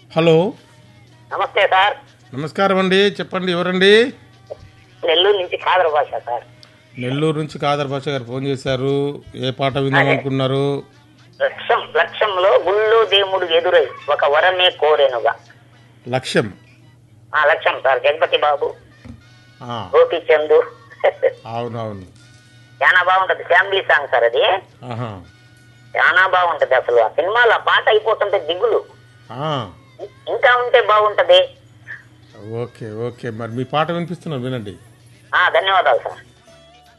hello నమస్తే sir నమస్కారం అండి చెప్పండి ఎవరండి నెల్లూరు నుంచి ఖాదర్ భాష సార్ నెల్లూరు నుంచి కాదర్ భాష గారు ఫోన్ చేశారు ఏ పాట విందాం అనుకున్నారు లక్ష్యం లక్ష్యంలో గుళ్ళు దేవుడు ఎదురై ఒక వరమే కోరెనుగా లక్ష్యం ఆ లక్ష్యం సార్ జగపతి బాబు ఆ, గోపీచందు అవునవును చాలా బాగుంటది ఫ్యామిలీ సాంగ్ సార్ అది ఆహా చాలా బాగుంటది అసలు ఆ సినిమాలో ఆ పాట అయిపోతుంటే దిగులు ఆ, ఇంకా ఉంటే బాగుంటది ఓకే ఓకే మరి మీ పాట వినిపిస్తున్నారు వినండి ఆ ధన్యవాదాలు సార్